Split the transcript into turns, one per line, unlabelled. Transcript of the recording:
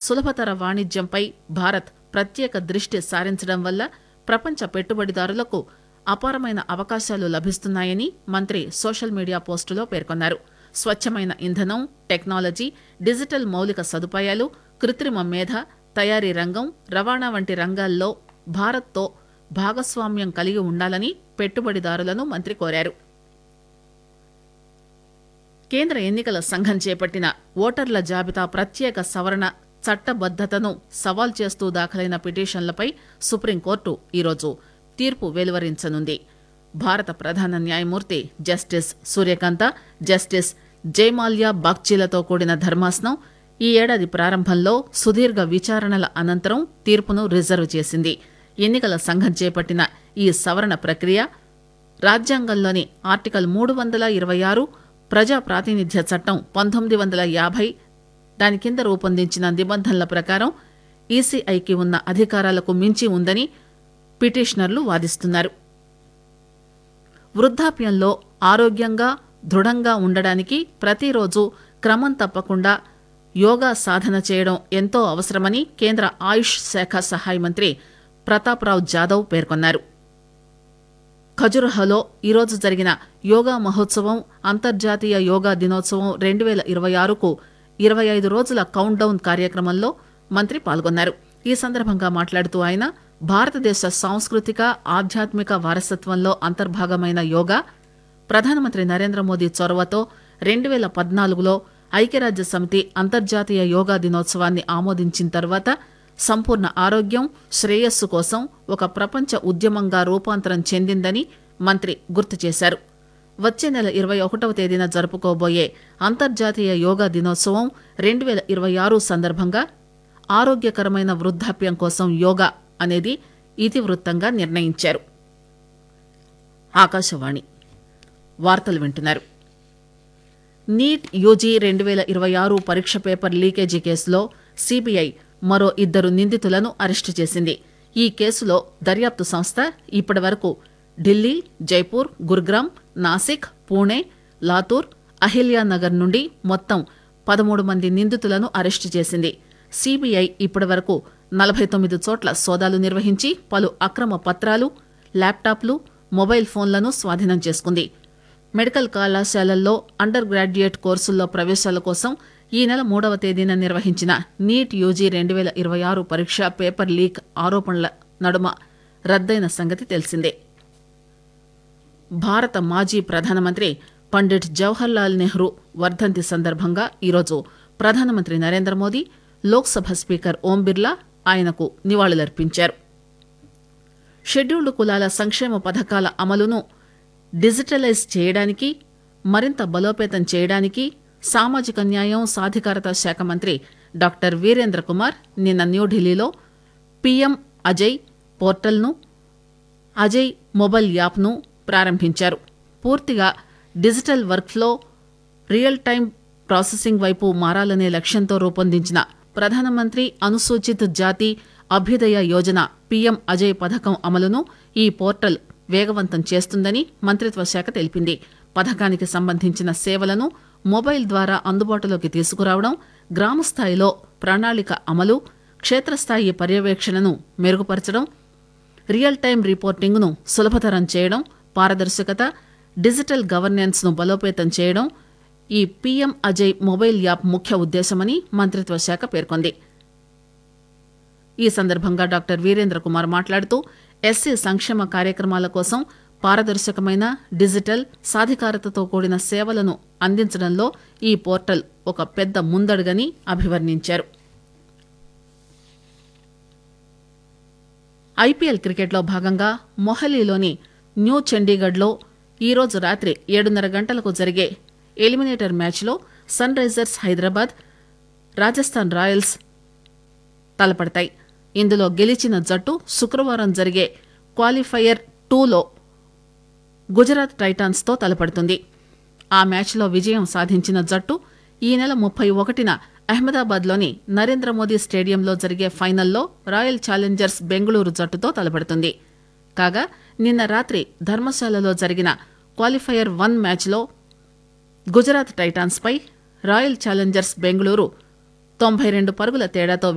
సులభతర వాణిజ్యంపై భారత్ ప్రత్యేక దృష్టి సారించడం వల్ల ప్రపంచ పెట్టుబడిదారులకు అపారమైన అవకాశాలు లభిస్తున్నాయని మంత్రి సోషల్ మీడియా పోస్టులో పేర్కొన్నారు స్వచ్ఛమైన ఇంధనం టెక్నాలజీ డిజిటల్ మౌలిక సదుపాయాలు కృత్రిమ మేధ తయారీ రంగం రవాణా వంటి రంగాల్లో భారత్తో భాగస్వామ్యం కలిగి ఉండాలని పెట్టుబడిదారులను మంత్రి కోరారు కేంద్ర ఎన్నికల సంఘం చేపట్టిన ఓటర్ల జాబితా ప్రత్యేక సవరణ చట్టబద్దతను సవాల్ చేస్తూ దాఖలైన పిటిషన్లపై సుప్రీంకోర్టు ఈరోజు తీర్పు వెలువరించనుంది భారత ప్రధాన న్యాయమూర్తి జస్టిస్ సూర్యకాంత జస్టిస్ జయమాల్యా బాగ్చీలతో కూడిన ధర్మాసనం ఈ ఏడాది ప్రారంభంలో సుదీర్ఘ విచారణల అనంతరం తీర్పును రిజర్వ్ చేసింది ఎన్నికల సంఘం చేపట్టిన ఈ సవరణ ప్రక్రియ రాజ్యాంగంలోని ఆర్టికల్ మూడు వందల ఇరవై ఆరు ప్రజా ప్రాతినిధ్య చట్టం పంతొమ్మిది వందల యాభై దాని కింద రూపొందించిన నిబంధనల ప్రకారం ఈసీఐకి ఉన్న అధికారాలకు మించి ఉందని పిటిషనర్లు వాదిస్తున్నారు వృద్ధాప్యంలో ఆరోగ్యంగా దృఢంగా ఉండడానికి ప్రతిరోజు క్రమం తప్పకుండా యోగా సాధన చేయడం ఎంతో అవసరమని కేంద్ర ఆయుష్ శాఖ సహాయ మంత్రి ప్రతాప్రావ్ జాదవ్ పేర్కొన్నారు ఖజురహలో ఈరోజు జరిగిన యోగా మహోత్సవం అంతర్జాతీయ యోగా దినోత్సవం రెండు వేల ఇరవై ఆరుకు ఇరవై ఐదు రోజుల కౌంట్ డౌన్ కార్యక్రమంలో మంత్రి పాల్గొన్నారు ఈ సందర్భంగా మాట్లాడుతూ ఆయన భారతదేశ సాంస్కృతిక ఆధ్యాత్మిక వారసత్వంలో అంతర్భాగమైన యోగా ప్రధానమంత్రి నరేంద్ర మోదీ చొరవతో రెండు వేల పద్నాలుగులో ఐక్యరాజ్య సమితి అంతర్జాతీయ యోగా దినోత్సవాన్ని ఆమోదించిన తర్వాత సంపూర్ణ ఆరోగ్యం శ్రేయస్సు కోసం ఒక ప్రపంచ ఉద్యమంగా రూపాంతరం చెందిందని మంత్రి గుర్తు చేశారు వచ్చే నెల ఇరవై ఒకటవ తేదీన జరుపుకోబోయే అంతర్జాతీయ యోగా దినోత్సవం రెండు వేల ఇరవై ఆరు సందర్భంగా ఆరోగ్యకరమైన వృద్ధాప్యం కోసం యోగా అనేది ఇతివృత్తంగా నిర్ణయించారు ఆకాశవాణి వార్తలు వింటున్నారు నీట్ యూజీ రెండు వేల ఇరవై ఆరు పరీక్ష పేపర్ లీకేజీ కేసులో సిబిఐ మరో ఇద్దరు నిందితులను అరెస్టు చేసింది ఈ కేసులో దర్యాప్తు సంస్థ ఇప్పటి వరకు ఢిల్లీ జైపూర్ గుర్గ్రామ్ నాసిక్ పూణే లాతూర్ అహిల్యానగర్ నుండి మొత్తం పదమూడు మంది నిందితులను అరెస్టు చేసింది సిబిఐ ఇప్పటి వరకు నలభై తొమ్మిది చోట్ల సోదాలు నిర్వహించి పలు అక్రమ పత్రాలు ల్యాప్టాప్లు మొబైల్ ఫోన్లను స్వాధీనం చేసుకుంది మెడికల్ కళాశాలల్లో అండర్ గ్రాడ్యుయేట్ కోర్సుల్లో ప్రవేశాల కోసం ఈ నెల మూడవ తేదీన నిర్వహించిన నీట్ యూజీ రెండు వేల ఇరవై ఆరు పరీక్ష పేపర్ లీక్ ఆరోపణల నడుమ రద్దయిన సంగతి తెలిసిందే భారత మాజీ ప్రధానమంత్రి పండిట్ జవహర్లాల్ నెహ్రూ వర్ధంతి సందర్భంగా ఈరోజు ప్రధానమంత్రి నరేంద్ర మోదీ లోక్సభ స్పీకర్ ఓం బిర్లా ఆయనకు నివాళులర్పించారు షెడ్యూల్డ్ కులాల సంక్షేమ పథకాల అమలును డిజిటలైజ్ చేయడానికి మరింత బలోపేతం చేయడానికి సామాజిక న్యాయం సాధికారత శాఖ మంత్రి డాక్టర్ వీరేంద్ర కుమార్ నిన్న న్యూఢిల్లీలో పీఎం అజయ్ పోర్టల్ను అజయ్ మొబైల్ యాప్ను ప్రారంభించారు పూర్తిగా digital workflow real time processing వైపు మారాలనే లక్ష్యంతో రూపొందించిన ప్రధానమంత్రి అనుసూచిత్ జాతి అభ్యుదయ యోజన పీఎం అజయ్ పథకం అమలును ఈ పోర్టల్ వేగవంతం చేస్తుందని మంత్రిత్వ శాఖ తెలిపింది పథకానికి సంబంధించిన సేవలను మొబైల్ ద్వారా అందుబాటులోకి తీసుకురావడం గ్రామ స్థాయిలో ప్రణాళిక అమలు క్షేత్రస్థాయి పర్యవేక్షణను మెరుగుపరచడం రియల్ టైం రిపోర్టింగ్ను సులభతరం చేయడం పారదర్శకత డిజిటల్ గవర్నెన్స్ ను బలోపేతం చేయడం ఈ పీఎం అజయ్ మొబైల్ యాప్ ముఖ్య ఉద్దేశమని మంత్రిత్వ శాఖ పేర్కొంది ఈ సందర్భంగా డాక్టర్ వీరేంద్ర కుమార్ మాట్లాడుతూ ఎస్సీ సంక్షేమ కార్యక్రమాల కోసం పారదర్శకమైన డిజిటల్ సాధికారతతో కూడిన సేవలను అందించడంలో ఈ పోర్టల్ ఒక పెద్ద ముందడుగని అభివర్ణించారు ఐపీఎల్ క్రికెట్లో భాగంగా మొహాలీలోని న్యూ చండీగఢ్లో ఈరోజు రాత్రి ఏడున్నర గంటలకు జరిగే ఎలిమినేటర్ మ్యాచ్లో Sunrisers Hyderabad Rajasthan Royals తలపడతాయి ఇందులో గెలిచిన జట్టు శుక్రవారం జరిగే క్వాలిఫైయర్ టూలో గుజరాత్ టైటాన్స్తో తలపడుతుంది ఆ మ్యాచ్లో విజయం సాధించిన జట్టు ఈ నెల ముప్పై ఒకటిన అహ్మదాబాద్లోని నరేంద్ర మోదీ స్టేడియంలో జరిగే ఫైనల్లో రాయల్ ఛాలెంజర్స్ బెంగళూరు జట్టుతో తలపడుతుంది కాగా నిన్న రాత్రి ధర్మశాలలో జరిగిన క్వాలిఫైయర్ వన్ మ్యాచ్లో గుజరాత్ టైటాన్స్పై రాయల్ ఛాలెంజర్స్ బెంగళూరు తొంభై రెండు పరుగుల తేడాతో